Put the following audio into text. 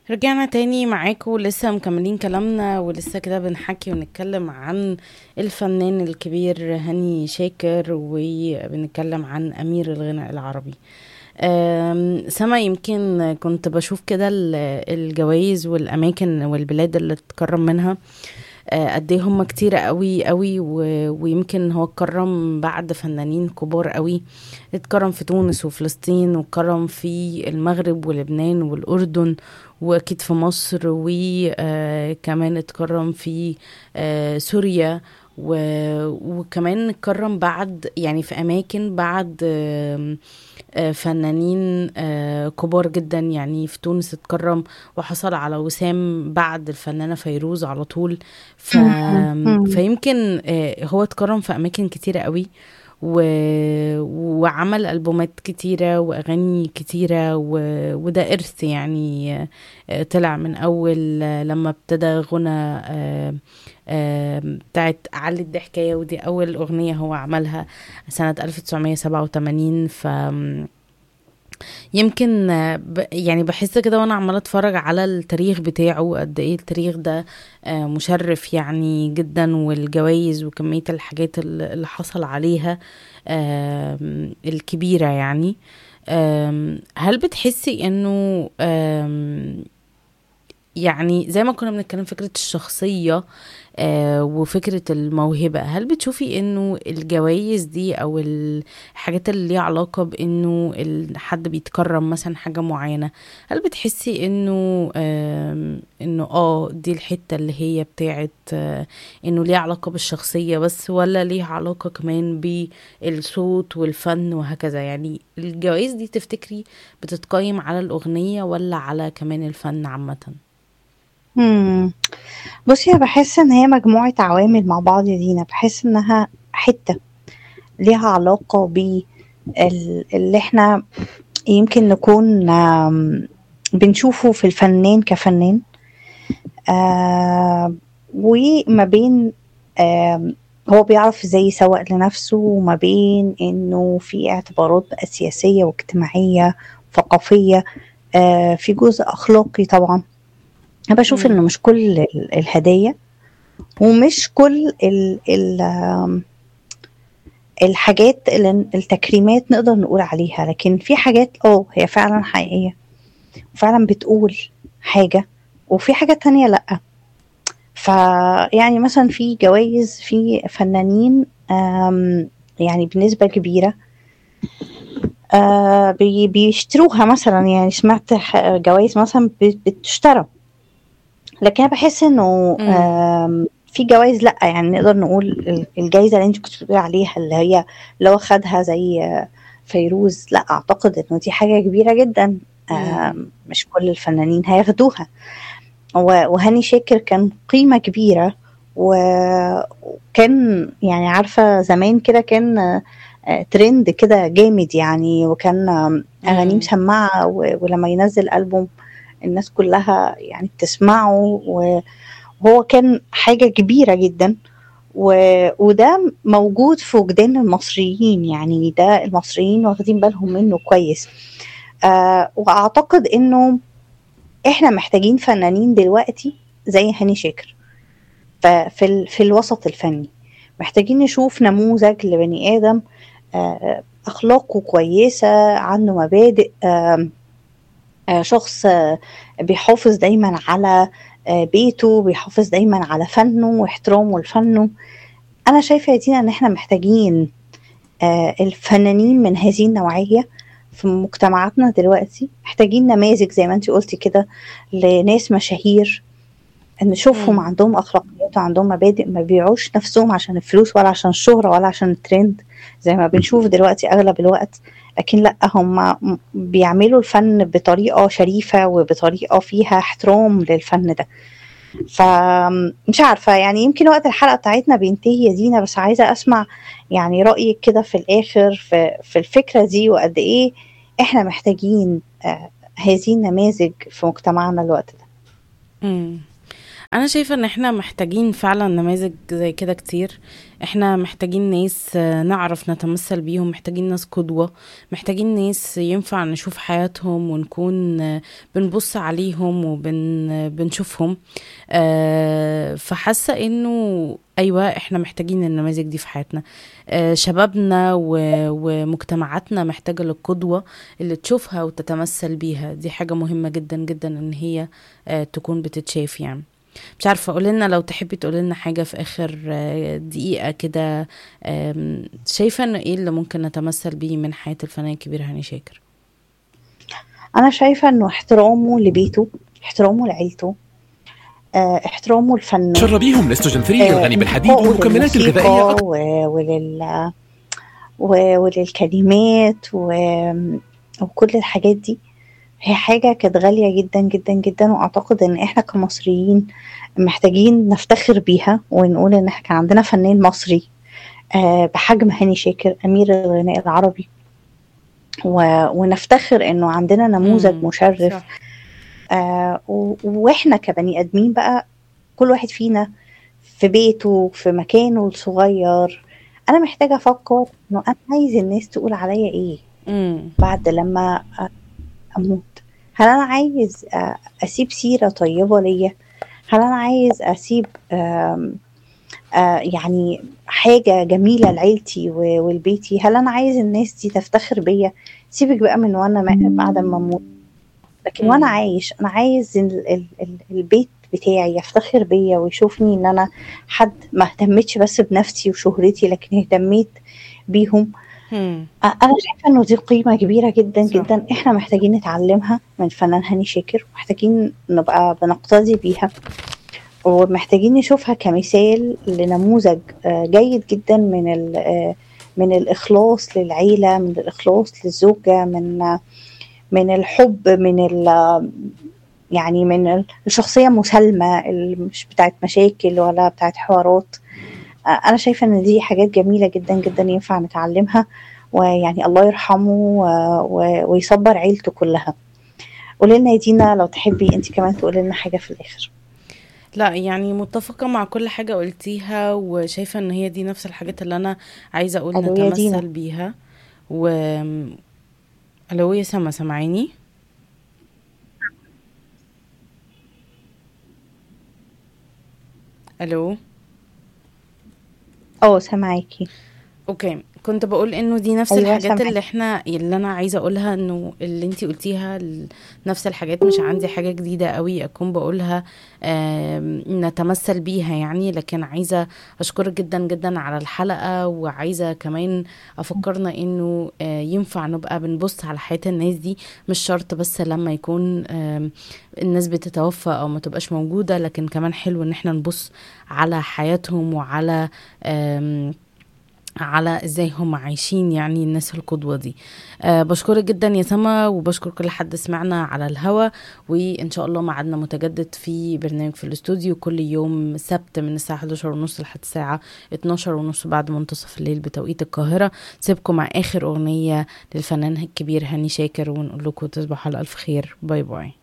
رجعنا تاني معاكم لسه مكملين كلامنا ولسه كده بنحكي ونتكلم عن الفنان الكبير هاني شاكر وبنتكلم عن أمير الغناء العربي أم، سما يمكن كنت بشوف كده ال- الجوائز والأماكن والبلاد اللي اتكرم منها آه، قد ايه هم كتيرة قوي قوي و- ويمكن هو اتكرم بعد فنانين كبار قوي اتكرم في تونس وفلسطين واتكرم في المغرب ولبنان والأردن واكيد في مصر وكمان اتكرم في آه، سوريا و- وكمان اتكرم بعد يعني في اماكن بعد آم، آه، فنانين آه، كبار جدا يعني في تونس اتكرم وحصل على وسام بعد الفنانة فيروز على طول ف... مم. فيمكن آه، هو اتكرم في اماكن كتيرة قوي و... وعمل ألبومات كتيرة وأغاني كتيرة و... وده إرث يعني آه، طلع من أول آه، لما ابتدى غنى آه، آه، بتاعت علي الضحكاية ودي أول أغنية هو عملها سنة 1987 ف يمكن آه، ب- يعني بحس كده وانا عماله اتفرج على التاريخ بتاعه قد ايه التاريخ ده آه، مشرف يعني جدا والجوائز وكميه الحاجات اللي اللي حصل عليها آم، الكبيره يعني آم، هل بتحسي انه آم، يعني زي ما كنا بنتكلم فكرة الشخصية آه وفكرة الموهبة هل بتشوفي انه الجوائز دي او الحاجات اللي ليها علاقة بانه ال- حد بيتكرم مثلا حاجة معينة هل بتحسي انه آم، انه اه دي الحتة اللي هي بتاعت آه انه ليها علاقة بالشخصية بس ولا ليها علاقة كمان بالصوت والفن وهكذا يعني الجوائز دي تفتكري بتتقيم على الأغنية ولا على كمان الفن عامة؟ مم. بصي أنا بحس ان هي مجموعة عوامل مع بعض يا دينا بحس انها حتة ليها علاقة باللي احنا يمكن نكون آم، بنشوفه في الفنان كفنان آه وما بين آم، هو بيعرف ازاي يسوق لنفسه وما بين انه في اعتبارات بقى سياسية واجتماعية ثقافية آه في جزء اخلاقي طبعا انا بشوف مم. انه مش كل ال- الهدايا ومش كل ال ال آم، الحاجات اللي التكريمات نقدر نقول عليها لكن في حاجات اه هي فعلا حقيقية فعلا بتقول حاجة وفي حاجات تانية لأ فيعني مثلا في جوائز في فنانين آم، يعني بنسبة كبيرة آه، بي- بيشتروها مثلا يعني سمعت ح- جوائز مثلا بت- بتشترى لكن انا بحس انه مم. آم، في جوائز لا يعني نقدر نقول ال- الجايزه اللي انت كنت بتقولي عليها اللي هي لو خدها زي آه، فيروز لا اعتقد انه دي حاجه كبيره جدا مم. آم، مش كل الفنانين هياخدوها و- وهاني شاكر كان قيمه كبيره و- وكان يعني عارفه زمان كده كان آه، آه، ترند كده جامد يعني وكان آم، اغانيه مم. مسمعه و- ولما ينزل البوم الناس كلها يعني بتسمعه و- وهو كان حاجة كبيرة جدا و... وده موجود في وجدان المصريين يعني ده المصريين واخدين بالهم منه كويس آه وأعتقد إنه إحنا محتاجين فنانين دلوقتي زي هاني شاكر ف- في, ال... في الوسط الفني محتاجين نشوف نموذج لبني آدم آه أخلاقه كويسة عنده مبادئ آه آه، شخص آه، بيحافظ دايما على آه، بيته بيحافظ دايما على فنه واحترامه لفنه انا شايفه يا دينا ان احنا محتاجين آه، الفنانين من هذه النوعيه في مجتمعاتنا دلوقتي محتاجين نماذج زي ما انت قلتي كده لناس مشاهير نشوفهم مم. عندهم اخلاقيات وعندهم مبادئ ما بيبيعوش نفسهم عشان الفلوس ولا عشان الشهرة ولا عشان الترند زي ما بنشوف دلوقتي اغلب الوقت لكن لا هم بيعملوا الفن بطريقة شريفة وبطريقة فيها احترام للفن ده فمش عارفة يعني يمكن وقت الحلقة بتاعتنا بينتهي يا دينا بس عايزة أسمع يعني رأيك كده في الآخر في, في الفكرة دي وقد إيه إحنا محتاجين آه، هذه النماذج في مجتمعنا الوقت ده مم. انا شايفة ان احنا محتاجين فعلا نماذج زي كده كتير احنا محتاجين ناس آه، نعرف نتمثل بيهم محتاجين ناس قدوة محتاجين ناس ينفع نشوف حياتهم ونكون آه، بنبص عليهم وبنشوفهم فحاسة انه ايوه احنا محتاجين النماذج دي في حياتنا آه، شبابنا و- ومجتمعاتنا محتاجة للقدوة اللي تشوفها وتتمثل بيها دي حاجة مهمة جدا جدا ان هي آه، تكون بتتشاف يعني مش عارفة قولي لنا لو تحبي تقولي لنا حاجة في آخر آه، دقيقة كده آم، شايفة إن إيه اللي ممكن نتمثل بيه من حياة الفنان الكبير هاني شاكر انا شايفه انه احترامه لبيته احترامه لعيلته آه، احترامه لفنه شربيهم نستوجين 3 آه، الغني بالحديد انتقائه والمكملات للموسيقى الغذائية أكثر و- ولل و- وللكلمات و- وكل الحاجات دي هي حاجة كانت غالية جدا جدا جدا وأعتقد إن إحنا كمصريين محتاجين نفتخر بيها ونقول إن إحنا كان عندنا فنان مصري آه، بحجم هاني شاكر أمير الغناء العربي و- ونفتخر إنه عندنا نموذج مم، مشرف صح آه و- واحنا كبني ادمين بقى كل واحد فينا في بيته في مكانه الصغير انا محتاجه افكر انه انا عايز الناس تقول عليا ايه مم. بعد لما أ- اموت هل انا عايز آه، اسيب سيره طيبه ليا هل انا عايز اسيب آم، آه، يعني حاجه جميله لعيلتي و- ولبيتي هل انا عايز الناس دي تفتخر بيا سيبك بقى من وانا ما- بعد ما اموت لكن وانا مم. عايش انا عايز ال ال ال البيت بتاعي يفتخر بيا ويشوفني ان انا حد ما اهتمتش بس بنفسي وشهرتي لكن اهتميت بيهم مم. أ- انا شايفه انه دي قيمه كبيره جدا صح جدا احنا محتاجين نتعلمها من الفنان هاني شاكر محتاجين نبقى بنقتدي بيها ومحتاجين نشوفها كمثال لنموذج آه، جيد جدا من ال- آه، من الاخلاص للعيله من الاخلاص للزوجه من آه، من الحب من ال يعني من الشخصية مسالمة اللي مش بتاعت مشاكل ولا بتاعت حوارات آه، أنا شايفة إن دي حاجات جميلة جدا جدا ينفع نتعلمها ويعني الله يرحمه و- و- ويصبر عيلته كلها قولي لنا يا دينا لو تحبي انت كمان تقولي لنا حاجة في الآخر لا يعني متفقة مع كل حاجة قلتيها وشايفة ان هي دي نفس الحاجات اللي انا عايزة اقول ألو يا دينا نتمثل بيها و الو يا سما سامعيني الو اه سامعاكي اوكي كنت بقول انه دي نفس أيوة الحاجات سامعاكي اللي احنا اللي انا عايزه اقولها انه اللي انتي قلتيها ال- نفس الحاجات مش عندي حاجه جديده قوي اكون بقولها آم، نتمثل بيها يعني لكن عايزه اشكرك جدا جدا على الحلقه وعايزه كمان افكرنا انه آه، ينفع نبقى بنبص على حياه الناس دي مش شرط بس لما يكون آم، الناس بتتوفى او ما تبقاش موجوده لكن كمان حلو ان احنا نبص على حياتهم وعلى آم، على ازاي هم عايشين يعني الناس القدوة دي أه بشكرك جدا يا سما وبشكر كل حد سمعنا على الهوا وان شاء الله معادنا متجدد في برنامج في الاستوديو كل يوم سبت من الساعة 11 ونص لحد الساعة 12 ونص بعد منتصف الليل بتوقيت القاهرة سيبكم مع اخر اغنية للفنان الكبير هاني شاكر ونقول لكم تصبحوا على الف خير باي باي